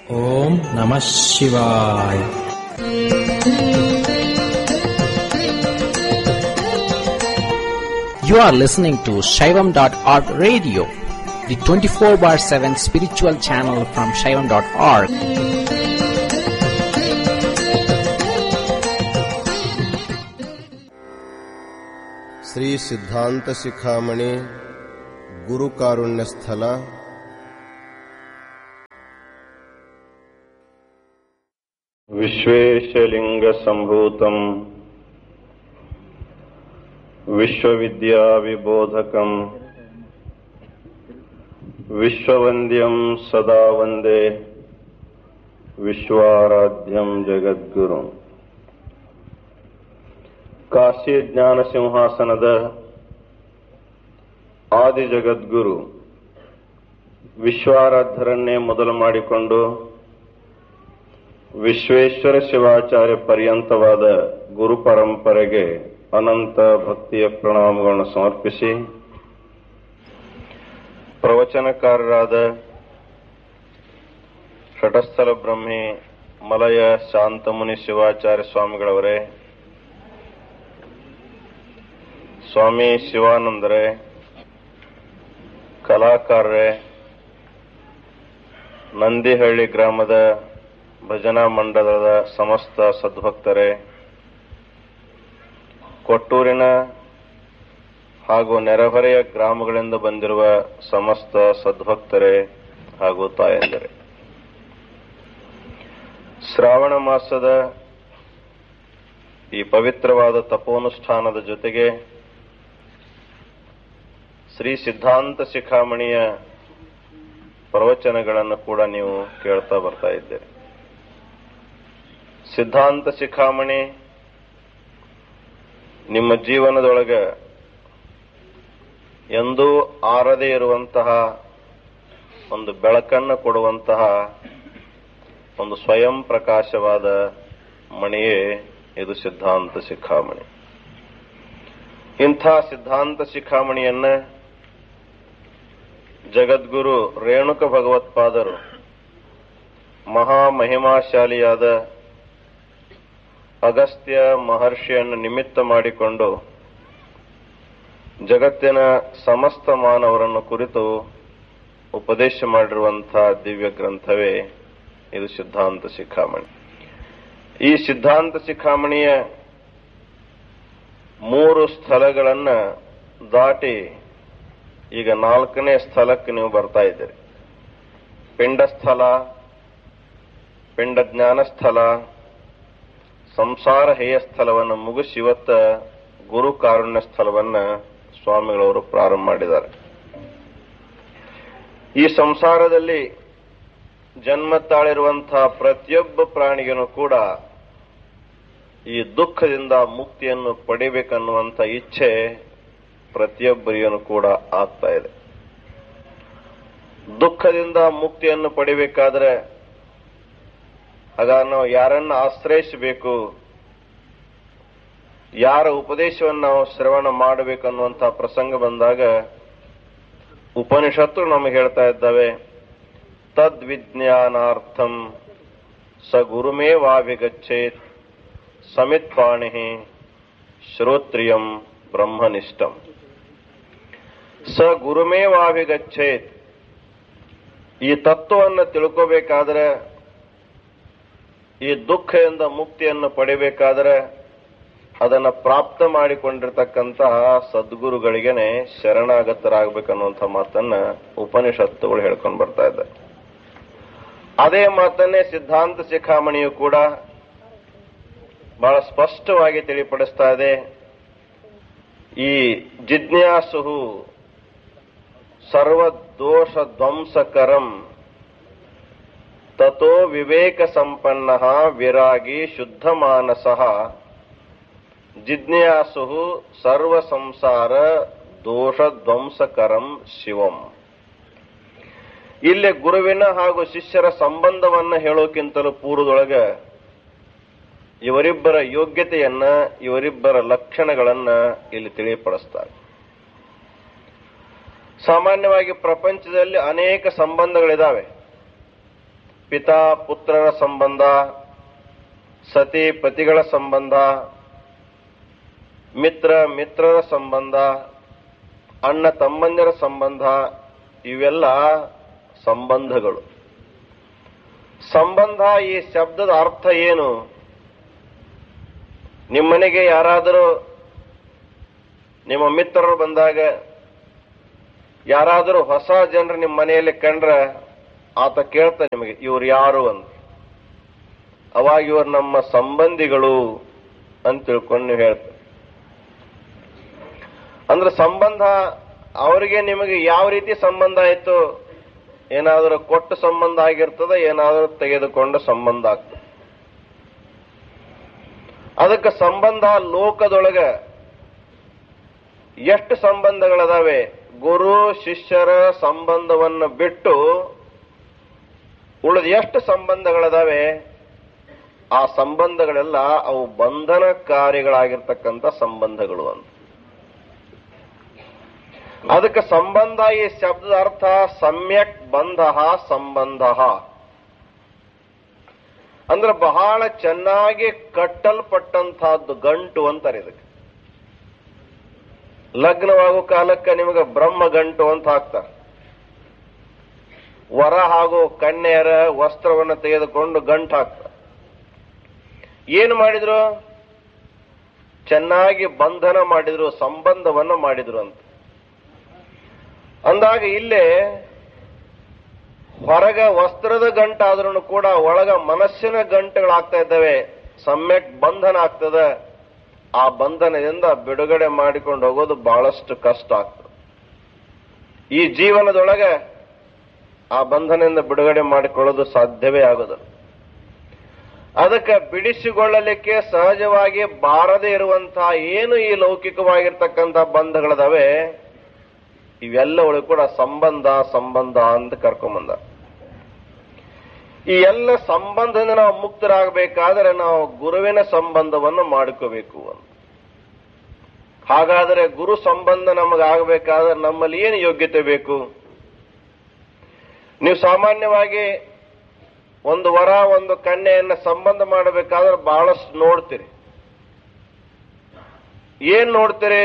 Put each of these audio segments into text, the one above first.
ಓಂ ನಮಃ ಶಿವಾಯ You are listening to Shaivam.org radio, the 24 bar 7 spiritual channel from Shaivam.org. Shri ಸಿದ್ಧಾಂತ ಶಿಖಾಮಣಿ ಗುರು ಕಾರುಣ್ಯ ಸ್ಥಳ विश्वेशलिङ्गसम्भूतम् विश्वविद्याविबोधकम् विश्ववन्द्यम् सदा वन्दे विश्वाराध्यम् जगद्गुरुम् ಕಾಶಿ ಜ್ಞಾನ ಸಿಂಹಾಸನದ ಆದಿ ಜಗದ್ಗುರು ವಿಶ್ವಾರಾಧ್ಯರನ್ನೇ ಮೊದಲು ಮಾಡಿಕೊಂಡು ವಿಶ್ವೇಶ್ವರ ಶಿವಾಚಾರ್ಯ ಪರ್ಯಂತವಾದ ಗುರು ಪರಂಪರೆಗೆ ಅನಂತ ಭಕ್ತಿಯ ಪ್ರಣಾಮಗಳನ್ನು ಸಮರ್ಪಿಸಿ ಪ್ರವಚನಕಾರರಾದ ಷಟಸ್ಥಲ ಬ್ರಹ್ಮಿ ಮಲಯ ಶಾಂತಮುನಿ ಶಿವಾಚಾರ್ಯ ಸ್ವಾಮಿಗಳವರೇ ಸ್ವಾಮಿ ಶಿವಾನಂದರೇ ಕಲಾಕಾರರೇ ನಂದಿಹಳ್ಳಿ ಗ್ರಾಮದ ಭಜನಾ ಮಂಡಲದ ಸಮಸ್ತ ಸದ್ಭಕ್ತರೇ ಕೊಟ್ಟೂರಿನ ಹಾಗೂ ನೆರೆಹೊರೆಯ ಗ್ರಾಮಗಳಿಂದ ಬಂದಿರುವ ಸಮಸ್ತ ಸದ್ಭಕ್ತರೇ ಹಾಗೂ ತಾಯಂದಿರೇ ಶ್ರಾವಣ ಮಾಸದ ಈ ಪವಿತ್ರವಾದ ತಪೋನುಷ್ಠಾನದ ಜೊತೆಗೆ ಶ್ರೀ ಸಿದ್ಧಾಂತ ಶಿಖಾಮಣಿಯ ಪ್ರವಚನಗಳನ್ನು ಕೂಡ ನೀವು ಕೇಳ್ತಾ ಬರ್ತಾ ಇದ್ದೀರಿ ಸಿದ್ಧಾಂತ ಶಿಖಾಮಣಿ ನಿಮ್ಮ ಜೀವನದೊಳಗೆ ಎಂದೂ ಆರದೇ ಇರುವಂತಹ ಒಂದು ಬೆಳಕನ್ನು ಕೊಡುವಂತಹ ಒಂದು ಸ್ವಯಂ ಪ್ರಕಾಶವಾದ ಮಣಿಯೇ ಇದು ಸಿದ್ಧಾಂತ ಶಿಖಾಮಣಿ ಇಂಥ ಸಿದ್ಧಾಂತ ಶಿಖಾಮಣಿಯನ್ನ ಜಗದ್ಗುರು ರೇಣುಕ ಭಗವತ್ಪಾದರು ಮಹಾಮಹಿಮಾಶಾಲಿಯಾದ ಅಗಸ್ತ್ಯ ಮಹರ್ಷಿಯನ್ನು ನಿಮಿತ್ತ ಮಾಡಿಕೊಂಡು ಜಗತ್ತಿನ ಸಮಸ್ತ ಮಾನವರನ್ನು ಕುರಿತು ಉಪದೇಶ ಮಾಡಿರುವಂತಹ ದಿವ್ಯ ಗ್ರಂಥವೇ ಇದು ಸಿದ್ಧಾಂತ ಶಿಖಾಮಣಿ ಈ ಸಿದ್ಧಾಂತ ಶಿಖಾಮಣಿಯ ಮೂರು ಸ್ಥಳಗಳನ್ನ ದಾಟಿ ಈಗ ನಾಲ್ಕನೇ ಸ್ಥಳಕ್ಕೆ ನೀವು ಬರ್ತಾ ಇದ್ದೀರಿ ಪಿಂಡ ಸ್ಥಳ ಪಿಂಡ ಜ್ಞಾನ ಸ್ಥಳ ಸಂಸಾರ ಹೇಯ ಸ್ಥಳವನ್ನು ಮುಗಿಸಿ ಇವತ್ತ ಗುರು ಕಾರುಣ್ಯ ಸ್ಥಳವನ್ನ ಸ್ವಾಮಿಗಳವರು ಪ್ರಾರಂಭ ಮಾಡಿದ್ದಾರೆ ಈ ಸಂಸಾರದಲ್ಲಿ ಜನ್ಮ ತಾಳಿರುವಂತಹ ಪ್ರತಿಯೊಬ್ಬ ಪ್ರಾಣಿಗೂ ಕೂಡ ಈ ದುಃಖದಿಂದ ಮುಕ್ತಿಯನ್ನು ಪಡಿಬೇಕನ್ನುವಂತ ಇಚ್ಛೆ ಪ್ರತಿಯೊಬ್ಬರಿಗೂ ಕೂಡ ಆಗ್ತಾ ಇದೆ ದುಃಖದಿಂದ ಮುಕ್ತಿಯನ್ನು ಪಡಿಬೇಕಾದ್ರೆ ಆಗ ನಾವು ಯಾರನ್ನ ಆಶ್ರಯಿಸಬೇಕು ಯಾರ ಉಪದೇಶವನ್ನು ನಾವು ಶ್ರವಣ ಮಾಡಬೇಕನ್ನುವಂತಹ ಪ್ರಸಂಗ ಬಂದಾಗ ಉಪನಿಷತ್ತು ನಮಗೆ ಹೇಳ್ತಾ ಇದ್ದಾವೆ ತದ್ವಿಜ್ಞಾನಾರ್ಥಂ ಸ ಗುರುಮೇವಾಭಿಗಚ್ಚೇತ್ ಸಮಿತ್ಪಾಣಿ ಶ್ರೋತ್ರಿಯಂ ಬ್ರಹ್ಮನಿಷ್ಠಂ ಸ ಗುರುಮೇವಾಭಿಗಚ್ಚೇತ್ ಈ ತತ್ವವನ್ನು ತಿಳ್ಕೋಬೇಕಾದ್ರೆ ಈ ದುಃಖದಿಂದ ಮುಕ್ತಿಯನ್ನು ಪಡಿಬೇಕಾದ್ರೆ ಅದನ್ನ ಪ್ರಾಪ್ತ ಮಾಡಿಕೊಂಡಿರ್ತಕ್ಕಂತಹ ಸದ್ಗುರುಗಳಿಗೆನೆ ಶರಣಾಗತರಾಗಬೇಕನ್ನುವಂಥ ಮಾತನ್ನ ಉಪನಿಷತ್ತುಗಳು ಹೇಳ್ಕೊಂಡು ಬರ್ತಾ ಇದ್ದಾರೆ ಅದೇ ಮಾತನ್ನೇ ಸಿದ್ಧಾಂತ ಶಿಖಾಮಣಿಯು ಕೂಡ ಬಹಳ ಸ್ಪಷ್ಟವಾಗಿ ತಿಳಿಪಡಿಸ್ತಾ ಇದೆ ಈ ಜಿಜ್ಞಾಸು ಸರ್ವದೋಷ ಧ್ವಂಸಕರಂ ತಥೋ ವಿವೇಕ ಸಂಪನ್ನ ವಿರಾಗಿ ಶುದ್ಧ ಮಾನಸ ಜಿಜ್ಞಾಸು ಸರ್ವ ಸಂಸಾರ ದೋಷ ಧ್ವಂಸಕರಂ ಶಿವಂ ಇಲ್ಲಿ ಗುರುವಿನ ಹಾಗೂ ಶಿಷ್ಯರ ಸಂಬಂಧವನ್ನ ಹೇಳೋಕ್ಕಿಂತಲೂ ಪೂರ್ವದೊಳಗೆ ಇವರಿಬ್ಬರ ಯೋಗ್ಯತೆಯನ್ನ ಇವರಿಬ್ಬರ ಲಕ್ಷಣಗಳನ್ನ ಇಲ್ಲಿ ತಿಳಿಯಪಡಿಸ್ತಾರೆ ಸಾಮಾನ್ಯವಾಗಿ ಪ್ರಪಂಚದಲ್ಲಿ ಅನೇಕ ಸಂಬಂಧಗಳಿದಾವೆ ಪಿತಾ ಪುತ್ರರ ಸಂಬಂಧ ಸತಿ ಪತಿಗಳ ಸಂಬಂಧ ಮಿತ್ರ ಮಿತ್ರರ ಸಂಬಂಧ ಅಣ್ಣ ತಮ್ಮಂದಿರ ಸಂಬಂಧ ಇವೆಲ್ಲ ಸಂಬಂಧಗಳು ಸಂಬಂಧ ಈ ಶಬ್ದದ ಅರ್ಥ ಏನು ನಿಮ್ಮನೆಗೆ ಯಾರಾದರೂ ನಿಮ್ಮ ಮಿತ್ರರು ಬಂದಾಗ ಯಾರಾದರೂ ಹೊಸ ಜನರು ನಿಮ್ಮ ಮನೆಯಲ್ಲಿ ಕಂಡ್ರೆ ಆತ ಕೇಳ್ತಾನೆ ನಿಮಗೆ ಇವ್ರು ಯಾರು ಅಂತ ಅವಾಗ ಇವರು ನಮ್ಮ ಸಂಬಂಧಿಗಳು ಅಂತ ತಿಳ್ಕೊಂಡು ನೀವು ಹೇಳ್ತಾರೆ ಅಂದ್ರೆ ಸಂಬಂಧ ಅವರಿಗೆ ನಿಮಗೆ ಯಾವ ರೀತಿ ಸಂಬಂಧ ಆಯ್ತು ಏನಾದರೂ ಕೊಟ್ಟು ಸಂಬಂಧ ಆಗಿರ್ತದ ಏನಾದರೂ ತೆಗೆದುಕೊಂಡ ಸಂಬಂಧ ಆಗ್ತದೆ ಅದಕ್ಕೆ ಸಂಬಂಧ ಲೋಕದೊಳಗ ಎಷ್ಟು ಸಂಬಂಧಗಳದಾವೆ ಗುರು ಶಿಷ್ಯರ ಸಂಬಂಧವನ್ನು ಬಿಟ್ಟು ಉಳಿದ ಎಷ್ಟು ಸಂಬಂಧಗಳದಾವೆ ಆ ಸಂಬಂಧಗಳೆಲ್ಲ ಅವು ಬಂಧನಕಾರಿಗಳಾಗಿರ್ತಕ್ಕಂಥ ಸಂಬಂಧಗಳು ಅಂತ ಅದಕ್ಕೆ ಸಂಬಂಧ ಈ ಶಬ್ದದ ಅರ್ಥ ಸಮ್ಯಕ್ ಬಂಧ ಸಂಬಂಧ ಅಂದ್ರೆ ಬಹಳ ಚೆನ್ನಾಗಿ ಕಟ್ಟಲ್ಪಟ್ಟಂತಹದ್ದು ಗಂಟು ಅಂತಾರೆ ಇದಕ್ಕೆ ಲಗ್ನವಾಗೋ ಕಾಲಕ್ಕೆ ನಿಮಗೆ ಬ್ರಹ್ಮ ಗಂಟು ಅಂತ ಹಾಕ್ತಾರೆ ವರ ಹಾಗೂ ಕನ್ಯೆಯರ ವಸ್ತ್ರವನ್ನು ತೆಗೆದುಕೊಂಡು ಗಂಟು ಹಾಕ್ತಾರೆ ಏನು ಮಾಡಿದ್ರು ಚೆನ್ನಾಗಿ ಬಂಧನ ಮಾಡಿದ್ರು ಸಂಬಂಧವನ್ನು ಮಾಡಿದ್ರು ಅಂತ ಅಂದಾಗ ಇಲ್ಲೇ ಹೊರಗ ವಸ್ತ್ರದ ಗಂಟಾದ್ರೂ ಕೂಡ ಒಳಗ ಮನಸ್ಸಿನ ಗಂಟುಗಳಾಗ್ತಾ ಇದ್ದಾವೆ ಸಮ್ಯಕ್ ಬಂಧನ ಆಗ್ತದೆ ಆ ಬಂಧನದಿಂದ ಬಿಡುಗಡೆ ಮಾಡಿಕೊಂಡು ಹೋಗೋದು ಬಹಳಷ್ಟು ಕಷ್ಟ ಆಗ್ತದೆ ಈ ಜೀವನದೊಳಗೆ ಆ ಬಂಧನದಿಂದ ಬಿಡುಗಡೆ ಮಾಡಿಕೊಳ್ಳೋದು ಸಾಧ್ಯವೇ ಆಗೋದಿಲ್ಲ ಅದಕ್ಕೆ ಬಿಡಿಸಿಕೊಳ್ಳಲಿಕ್ಕೆ ಸಹಜವಾಗಿ ಬಾರದೇ ಇರುವಂತಹ ಏನು ಈ ಲೌಕಿಕವಾಗಿರ್ತಕ್ಕಂಥ ಬಂಧಗಳದಾವೆ ಇವೆಲ್ಲಗಳು ಕೂಡ ಸಂಬಂಧ ಸಂಬಂಧ ಅಂತ ಕರ್ಕೊಂಬಂದ ಈ ಎಲ್ಲ ಸಂಬಂಧದಿಂದ ನಾವು ಮುಕ್ತರಾಗಬೇಕಾದ್ರೆ ನಾವು ಗುರುವಿನ ಸಂಬಂಧವನ್ನು ಮಾಡ್ಕೋಬೇಕು ಅಂತ ಹಾಗಾದರೆ ಗುರು ಸಂಬಂಧ ನಮಗಾಗಬೇಕಾದ್ರೆ ನಮ್ಮಲ್ಲಿ ಏನು ಯೋಗ್ಯತೆ ಬೇಕು ನೀವು ಸಾಮಾನ್ಯವಾಗಿ ಒಂದು ವರ ಒಂದು ಕನ್ಯೆಯನ್ನ ಸಂಬಂಧ ಮಾಡಬೇಕಾದ್ರೆ ಬಹಳಷ್ಟು ನೋಡ್ತೀರಿ ಏನ್ ನೋಡ್ತೀರಿ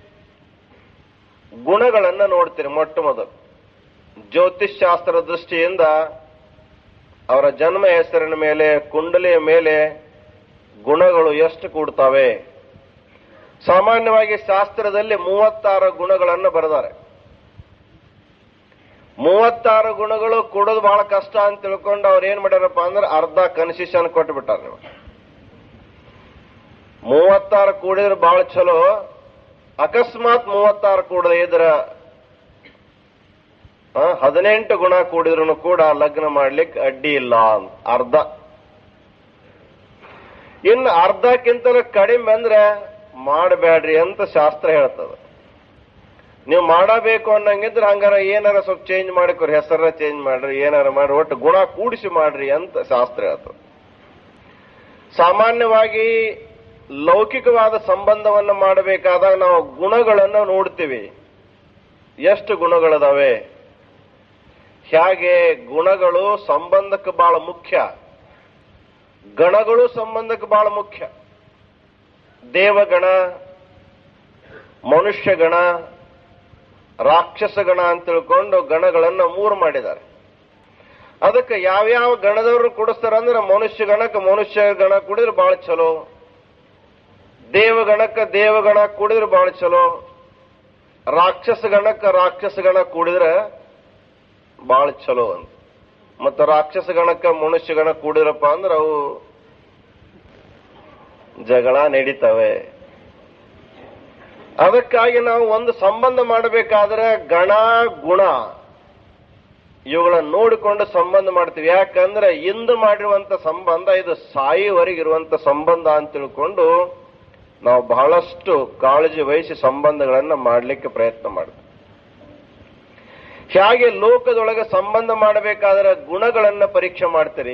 ಗುಣಗಳನ್ನ ನೋಡ್ತೀರಿ ಮೊಟ್ಟ ಮೊದಲು ಜ್ಯೋತಿಷ್ ಶಾಸ್ತ್ರ ದೃಷ್ಟಿಯಿಂದ ಅವರ ಜನ್ಮ ಹೆಸರಿನ ಮೇಲೆ ಕುಂಡಲಿಯ ಮೇಲೆ ಗುಣಗಳು ಎಷ್ಟು ಕೂಡ್ತವೆ ಸಾಮಾನ್ಯವಾಗಿ ಶಾಸ್ತ್ರದಲ್ಲಿ ಮೂವತ್ತಾರು ಗುಣಗಳನ್ನು ಬರೆದಾರೆ ಮೂವತ್ತಾರು ಗುಣಗಳು ಕೊಡೋದು ಬಹಳ ಕಷ್ಟ ಅಂತ ತಿಳ್ಕೊಂಡು ಅವ್ರು ಏನ್ ಮಾಡ್ಯಾರಪ್ಪ ಅಂದ್ರೆ ಅರ್ಧ ಕನ್ಸಿಷನ್ ಕೊಟ್ಟು ಬಿಟ್ಟಾರ ನೀವು ಮೂವತ್ತಾರು ಕೂಡಿದ್ರೆ ಬಹಳ ಚಲೋ ಅಕಸ್ಮಾತ್ ಮೂವತ್ತಾರು ಕೂಡದೆ ಇದ್ರ ಆ, ಹದಿನೆಂಟು ಗುಣ ಕೂಡಿದ್ರು ಕೂಡ ಲಗ್ನ ಮಾಡ್ಲಿಕ್ಕೆ ಅಡ್ಡಿ ಇಲ್ಲ ಅಂತ ಅರ್ಧ ಇನ್ನು ಅರ್ಧಕ್ಕಿಂತಲೂ ಕಡಿಮೆ ಅಂದ್ರೆ ಮಾಡಬೇಡ್ರಿ ಅಂತ ಶಾಸ್ತ್ರ ಹೇಳ್ತದ ನೀವು ಮಾಡಬೇಕು ಅನ್ನಂಗಿದ್ರೆ ಹಂಗಾರ ಏನಾರ ಸ್ವಲ್ಪ ಚೇಂಜ್ ಮಾಡಿಕೊರಿ ಹೆಸರ ಚೇಂಜ್ ಮಾಡ್ರಿ ಏನಾರ ಮಾಡ್ರಿ ಒಟ್ಟು ಗುಣ ಕೂಡಿಸಿ ಮಾಡ್ರಿ ಅಂತ ಶಾಸ್ತ್ರ ಹೇಳ್ತದೆ ಸಾಮಾನ್ಯವಾಗಿ ಲೌಕಿಕವಾದ ಸಂಬಂಧವನ್ನು ಮಾಡಬೇಕಾದಾಗ ನಾವು ಗುಣಗಳನ್ನು ನೋಡ್ತೀವಿ ಎಷ್ಟು ಗುಣಗಳದಾವೆ ಹೇಗೆ ಗುಣಗಳು ಸಂಬಂಧಕ್ಕೆ ಬಹಳ ಮುಖ್ಯ ಗಣಗಳು ಸಂಬಂಧಕ್ಕೆ ಬಹಳ ಮುಖ್ಯ ದೇವಗಣ ಮನುಷ್ಯಗಣ ರಾಕ್ಷಸ ಗಣ ಅಂತ ತಿಳ್ಕೊಂಡು ಗಣಗಳನ್ನ ಮೂರು ಮಾಡಿದ್ದಾರೆ ಅದಕ್ಕೆ ಯಾವ್ಯಾವ ಗಣದವರು ಕೂಡಿಸ್ತಾರ ಅಂದ್ರೆ ಮನುಷ್ಯ ಗಣಕ್ಕೆ ಮನುಷ್ಯ ಗಣ ಕುಡಿದ್ರೆ ಬಹಳ ಚಲೋ ದೇವಗಣಕ್ಕೆ ದೇವಗಣ ಕೂಡಿದ್ರೆ ಬಹಳ ಚಲೋ ರಾಕ್ಷಸ ಗಣಕ್ಕೆ ರಾಕ್ಷಸ ಗಣ ಕೂಡಿದ್ರೆ ಬಹಳ ಚಲೋ ಅಂತ ಮತ್ತ ರಾಕ್ಷಸ ಗಣಕ್ಕೆ ಮನುಷ್ಯ ಗಣ ಕೂಡಿರಪ್ಪ ಅಂದ್ರೆ ಅವು ಜಗಳ ನಡೀತವೆ ಅದಕ್ಕಾಗಿ ನಾವು ಒಂದು ಸಂಬಂಧ ಮಾಡಬೇಕಾದ್ರೆ ಗಣ ಗುಣ ಇವುಗಳನ್ನ ನೋಡಿಕೊಂಡು ಸಂಬಂಧ ಮಾಡ್ತೀವಿ ಯಾಕಂದ್ರೆ ಇಂದು ಮಾಡಿರುವಂತ ಸಂಬಂಧ ಇದು ಸಾಯಿವರೆಗಿರುವಂತ ಸಂಬಂಧ ಅಂತ ತಿಳ್ಕೊಂಡು ನಾವು ಬಹಳಷ್ಟು ಕಾಳಜಿ ವಹಿಸಿ ಸಂಬಂಧಗಳನ್ನ ಮಾಡಲಿಕ್ಕೆ ಪ್ರಯತ್ನ ಮಾಡ್ತೀವಿ ಹೇಗೆ ಲೋಕದೊಳಗೆ ಸಂಬಂಧ ಮಾಡಬೇಕಾದ್ರೆ ಗುಣಗಳನ್ನ ಪರೀಕ್ಷೆ ಮಾಡ್ತೀರಿ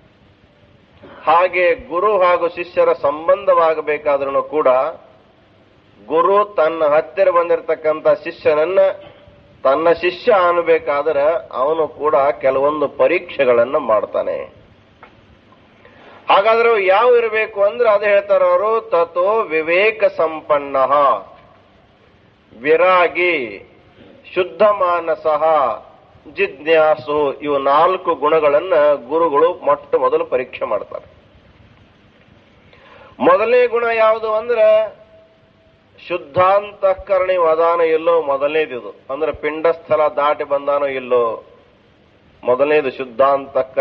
ಹಾಗೆ ಗುರು ಹಾಗೂ ಶಿಷ್ಯರ ಸಂಬಂಧವಾಗಬೇಕಾದ್ರೂ ಕೂಡ ಗುರು ತನ್ನ ಹತ್ತಿರ ಬಂದಿರತಕ್ಕಂಥ ಶಿಷ್ಯನನ್ನ ತನ್ನ ಶಿಷ್ಯ ಅನ್ನಬೇಕಾದ್ರೆ ಅವನು ಕೂಡ ಕೆಲವೊಂದು ಪರೀಕ್ಷೆಗಳನ್ನು ಮಾಡ್ತಾನೆ ಹಾಗಾದ್ರೆ ಅವು ಯಾವ ಇರಬೇಕು ಅಂದ್ರೆ ಅದು ಹೇಳ್ತಾರ ಅವರು ತಥೋ ವಿವೇಕ ಸಂಪನ್ನ ವಿರಾಗಿ ಶುದ್ಧ ಮಾನಸ ಜಿಜ್ಞಾಸು ಇವು ನಾಲ್ಕು ಗುಣಗಳನ್ನ ಗುರುಗಳು ಮೊಟ್ಟ ಮೊದಲು ಪರೀಕ್ಷೆ ಮಾಡ್ತಾರೆ ಮೊದಲನೇ ಗುಣ ಯಾವುದು ಅಂದ್ರೆ ಶುದ್ಧಾಂತಃಕರಣಿ ವದಾನ ಇಲ್ಲೋ ಮೊದಲನೇದಿದು ಅಂದ್ರೆ ಪಿಂಡಸ್ಥಲ ದಾಟಿ ಬಂದಾನೋ ಇಲ್ಲೋ ಮೊದಲನೇದು ಶುದ್ಧಾಂತಃಕರಣ